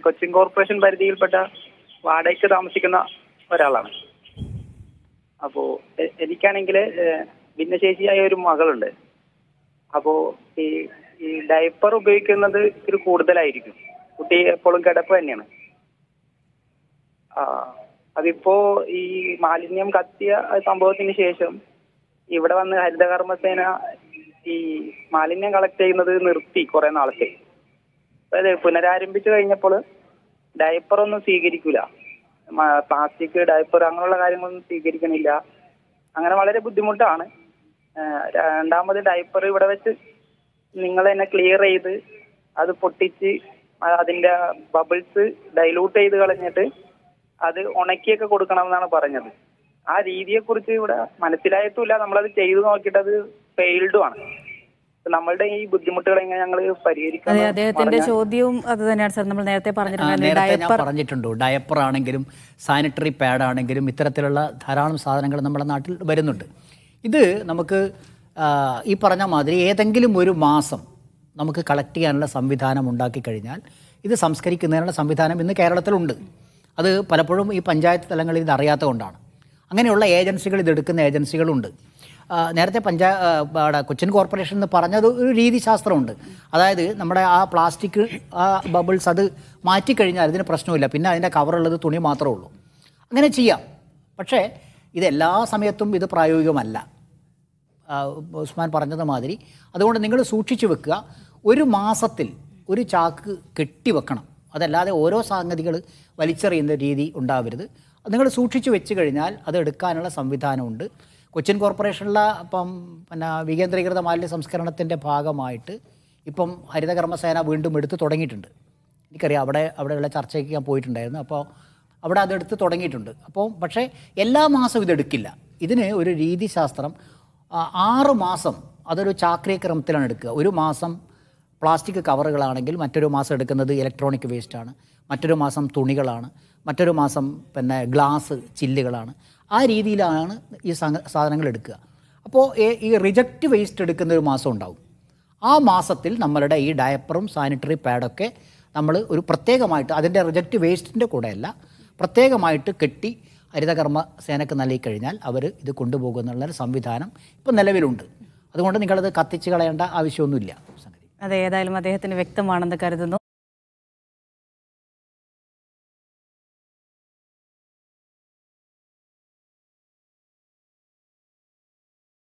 Cochin corporation പരിധിയിൽപ്പെട്ട വാടകയ്ക്ക് താമസിക്കുന്ന ഒരാളാണ് അപ്പോ എ- എനിക്കാണെങ്കിൽ ഭിന്നശേഷിയായ ഒരു മകളുണ്ട് അപ്പോ ഈ ഈ ഡയപ്പർ ഉപയോഗിക്കുന്നത് ഇത്തിരി കൂടുതലായിരിക്കും കുട്ടി എപ്പോഴും കിടപ്പ് തന്നെയാണ് ആ അതിപ്പോ ഈ മാലിന്യം കത്തിയ സംഭവത്തിന് ശേഷം ഇവിടെ വന്ന് ഹരിതകർമ്മസേന ഈ മാലിന്യം കളക്ട് ചെയ്യുന്നത് നിർത്തി കുറെ നാളത്തെ അതായത് പുനരാരംഭിച്ചു കഴിഞ്ഞപ്പോൾ ഡയപ്പർ ഒന്നും സ്വീകരിക്കൂല മ- പ്ലാസ്റ്റിക് ഡയപ്പർ അങ്ങനെയുള്ള കാര്യങ്ങളൊന്നും സ്വീകരിക്കണില്ല അങ്ങനെ വളരെ ബുദ്ധിമുട്ടാണ് ആ, രണ്ടാമത് ഡയപ്പർ ഇവിടെ വെച്ച് നിങ്ങൾ തന്നെ ക്ലിയർ ചെയ്ത് അത് പൊട്ടിച്ച് ആ അതിന്റെ ബബിൾസ് ഡൈലൂട്ട് ചെയ്ത് കളഞ്ഞിട്ട് അത് ഉണക്കിയൊക്കെ കൊടുക്കണം എന്നാണ് പറഞ്ഞത് ആ രീതിയെ കുറിച്ച് ഇവിടെ മനസ്സിലായിട്ടുമില്ല നമ്മളത് ചെയ്തു നോക്കിയിട്ട് അത് ഫെയിൽഡും ആണ് നമ്മളുടെ ഈ ബുദ്ധിമുട്ടുകൾ എങ്ങനെ ഞങ്ങൾ അതെ പരിഹരിക്കണം അദ്ദേഹത്തിന്റെ ചോദ്യവും അത് തന്നെയാണ് സാർ നമ്മൾ നേരത്തെ ആ, പറഞ്ഞിട്ടുണ്ടായിരുന്നു നേരത്തെ ഞാൻ ഡയപ്പർ പറഞ്ഞിട്ടുണ്ട് ഡയപ്പർ ആണെങ്കിലും സാനിറ്ററി പാഡ് ആണെങ്കിലും ഇത്തരത്തിലുള്ള ധാരാളം സാധനങ്ങൾ നമ്മുടെ നാട്ടിൽ വരുന്നുണ്ട് ഇത് നമുക്ക് ആ, ഈ പറഞ്ഞ മാതിരി ഏതെങ്കിലും ഒരു മാസം നമുക്ക് കളക്ട് ചെയ്യാനുള്ള സംവിധാനം ഉണ്ടാക്കി കഴിഞ്ഞാൽ ഇത് സംസ്കരിക്കുന്നതിനുള്ള സംവിധാനം ഇന്ന് കേരളത്തിലുണ്ട് അത് പലപ്പോഴും ഈ പഞ്ചായത്ത് തലങ്ങളിൽ ഇത് അറിയാത്തത് കൊണ്ടാണ് അങ്ങനെയുള്ള ഏജൻസികൾ ഇതെടുക്കുന്ന ഏജൻസികളുണ്ട് ആ, നേരത്തെ പഞ്ചായ ആ, അവിടെ കൊച്ചിൻ കോർപ്പറേഷൻ എന്ന് പറഞ്ഞത് ഒരു രീതിശാസ്ത്രമുണ്ട് അതായത് നമ്മുടെ ആ പ്ലാസ്റ്റിക് ആ ബബിൾസ് അത് മാറ്റിക്കഴിഞ്ഞാൽ ഇതിന് പ്രശ്നമില്ല പിന്നെ അതിൻ്റെ കവറുള്ളത് തുണി മാത്രമേ ഉള്ളൂ അങ്ങനെ ചെയ്യാം പക്ഷേ ഇത് എല്ലാ സമയത്തും ഇത് പ്രായോഗികമല്ല ആ, ഉസ്മാൻ പറഞ്ഞത് മാതിരി അതുകൊണ്ട് നിങ്ങൾ സൂക്ഷിച്ചു വെക്കുക ഒരു മാസത്തിൽ ഒരു ചാക്ക് കെട്ടിവെക്കണം അതല്ലാതെ ഓരോ സംഗതികൾ വലിച്ചെറിയുന്ന രീതി ഉണ്ടാവരുത് നിങ്ങൾ സൂക്ഷിച്ചു വെച്ച് കഴിഞ്ഞാൽ അത് എടുക്കാനുള്ള സംവിധാനമുണ്ട് കൊച്ചിൻ കോർപ്പറേഷനിലെ ഇപ്പം പിന്നെ വികേന്ദ്രീകൃത മാലിന്യ സംസ്കരണത്തിൻ്റെ ഭാഗമായിട്ട് ഇപ്പം ഹരിതകർമ്മസേന വീണ്ടും എടുത്ത് തുടങ്ങിയിട്ടുണ്ട് എനിക്കറിയാം അവിടെ അവിടെയുള്ള ചർച്ചയ്ക്ക് ഞാൻ പോയിട്ടുണ്ടായിരുന്നു അപ്പോൾ അവിടെ അതെടുത്ത് തുടങ്ങിയിട്ടുണ്ട് അപ്പോൾ പക്ഷേ എല്ലാ മാസവും ഇതെടുക്കില്ല ഇതിന് ഒരു രീതിശാസ്ത്രം ആ, ആറ് മാസം അതൊരു ചാക്രിയ ക്രമത്തിലാണ് എടുക്കുക ഒരു മാസം പ്ലാസ്റ്റിക് കവറുകളാണെങ്കിൽ മറ്റൊരു മാസം എടുക്കുന്നത് ഇലക്ട്രോണിക് വേസ്റ്റാണ് മറ്റൊരു മാസം തുണികളാണ് മറ്റൊരു മാസം പിന്നെ ഗ്ലാസ് ചില്ലുകളാണ് ആ രീതിയിലാണ് ഈ സംഗ- സാധനങ്ങൾ എടുക്കുക അപ്പോൾ ഈ- ഈ റിജക്റ്റ് വേസ്റ്റ് എടുക്കുന്ന ഒരു മാസം ഉണ്ടാവും ആ മാസത്തിൽ നമ്മളുടെ ഈ ഡയപ്പറും സാനിറ്ററി പാഡൊക്കെ നമ്മൾ ഒരു പ്രത്യേകമായിട്ട് അതിൻ്റെ റിജക്റ്റ് വേസ്റ്റിൻ്റെ കൂടെയല്ല പ്രത്യേകമായിട്ട് കെട്ടി ഹരിതകർമ്മ സേനക്ക് നൽകി കഴിഞ്ഞാൽ അവർ ഇത് കൊണ്ടുപോകുന്നുള്ളൊരു സംവിധാനം ഇപ്പം നിലവിലുണ്ട് അതുകൊണ്ട് നിങ്ങളത് കത്തിച്ച് കളയേണ്ട ആവശ്യമൊന്നുമില്ല സംഗതി അതെ ഏതായാലും അദ്ദേഹത്തിന് വ്യക്തമാണെന്ന് കരുതുന്നു